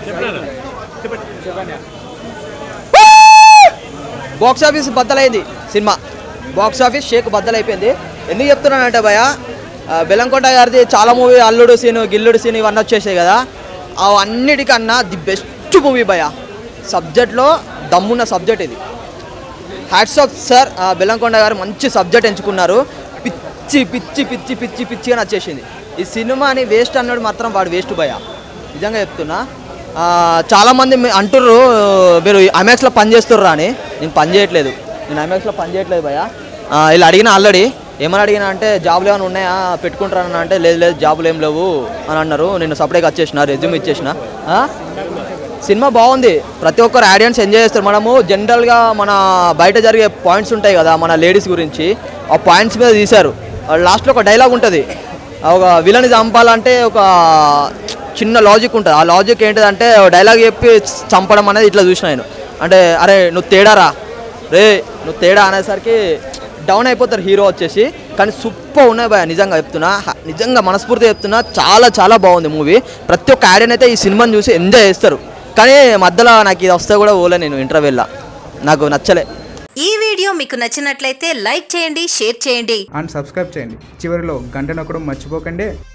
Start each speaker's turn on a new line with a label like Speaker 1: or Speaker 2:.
Speaker 1: Box office బద్దలైంది cinema box office shake బద్దలైపోయింది ఎందుకు చెప్తున్నానంటే భయ ఆ, బెల్లంకొండ గారిది చాలా మూవీ అల్లుడు సీను గిల్లుడు సీన్ ఇవన్నీ వచ్చేసాయి కదా అవన్నిటికన్నా ది బెస్ట్ మూవీ భయ సబ్జెక్ట్లో దమ్మున్న సబ్జెక్ట్ ఇది హ్యాట్స్ ఆఫ్ సార్ బెల్లంకొండ గారు మంచి సబ్జెక్ట్ ఎంచుకున్నారు పిచ్చి పిచ్చి పిచ్చి పిచ్చి పిచ్చిగా నచ్చేసింది ఈ సినిమాని వేస్ట్ అన్నాడు మాత్రం వాడు వేస్ట్ భయ నిజంగా చెప్తున్నా ఆ, చాలామంది మీ- అంటుర్రు మీరు అమెక్స్లో పని చేస్తుర్రా అని నేను పని చేయట్లేదు నేను అమెక్స్లో పని చేయట్లేదు భయ ఆ, ఇలా అడిగిన ఆల్రెడీ ఏమని అడిగినా అంటే జాబులు ఏమైనా ఉన్నాయా పెట్టుకుంటారని అంటే లేదు లేదు జాబులు ఏం లేవు అని అన్నారు నేను సపరేట్గా వచ్చేసిన రెజ్యూమ్ ఇచ్చేసిన ఆ? సినిమా బాగుంది ప్రతి ఒక్కరు ఆడియన్స్ ఎంజాయ్ చేస్తారు మనము జనరల్గా మన బయట జరిగే పాయింట్స్ ఉంటాయి కదా మన లేడీస్ గురించి ఆ పాయింట్స్ మీద తీశారు లాస్ట్లో ఒక డైలాగ్ ఉంటుంది ఒక విలని చంపాలంటే ఒక చిన్న లాజిక్ ఉంటుంది ఆ లాజిక్ ఏంటిదంటే డైలాగ్ చెప్పి చంపడం అనేది ఇట్లా చూసిన నేను అంటే అరే నువ్వు తేడారా రే నువ్వు తేడా అనేసరికి డౌన్ అయిపోతారు హీరో వచ్చేసి కానీ సూపర్ ఉన్నాయి భయ నిజంగా చెప్తున్నా హ- నిజంగా మనస్ఫూర్తిగా చెప్తున్నా చాలా చాలా బాగుంది మూవీ ప్రతి ఒక్క ఆడియన్ అయితే ఈ సినిమాని చూసి ఎంజాయ్ చేస్తారు కానీ మధ్యలో నాకు ఇది వస్తే కూడా పోలే నేను ఇంటర్వెల్లా నాకు నచ్చలే
Speaker 2: ఈ వీడియో మీకు నచ్చినట్లయితే లైక్ చేయండి షేర్ చేయండి
Speaker 3: అండ్ సబ్స్క్రైబ్ చేయండి చివరిలో గంట నొక్కడం మర్చిపోకండి